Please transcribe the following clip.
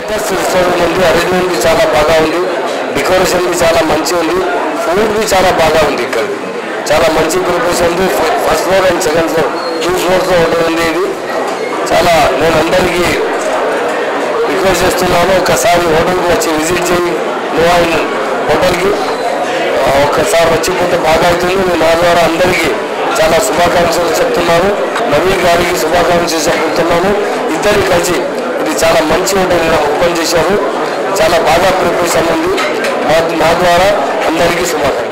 Jabardasth restaurant ఉంది arrangement చాలా బాగా ఉంది డెకరేషన్ చాలా మంచి ఉంది ఫుడ్ బి చాలా బాగా ఉంది ఇక్కడ చాలా మంచి ప్రిపరేషన్ ఉంది first floor and second floor two floors hotel ఉంది ఇది చాలా నేను అందరికీ రిక్వెస్ట్ చేస్తున్నాను ఒకసారి హోటల్కి వచ్చి విజిట్ చేయి నువ్వు ఆయన హోటల్కి ఆ, ఒక్కసారి వచ్చిపోతే బాగా అవుతుంది నేను నా ద్వారా అందరికీ చాలా శుభాకాంక్షలు చెప్తున్నాను నవీన్ గారికి శుభాకాంక్షలు చెప్తున్నాను ఇద్దరు కలిసి ఇది చాలా మంచి హోటల్ ఓపెన్ చేశారు చాలా బాగా ప్రిపరేషన్ ఉంది మా మా ద్వారా అందరికీ శుభాకాంక్షలు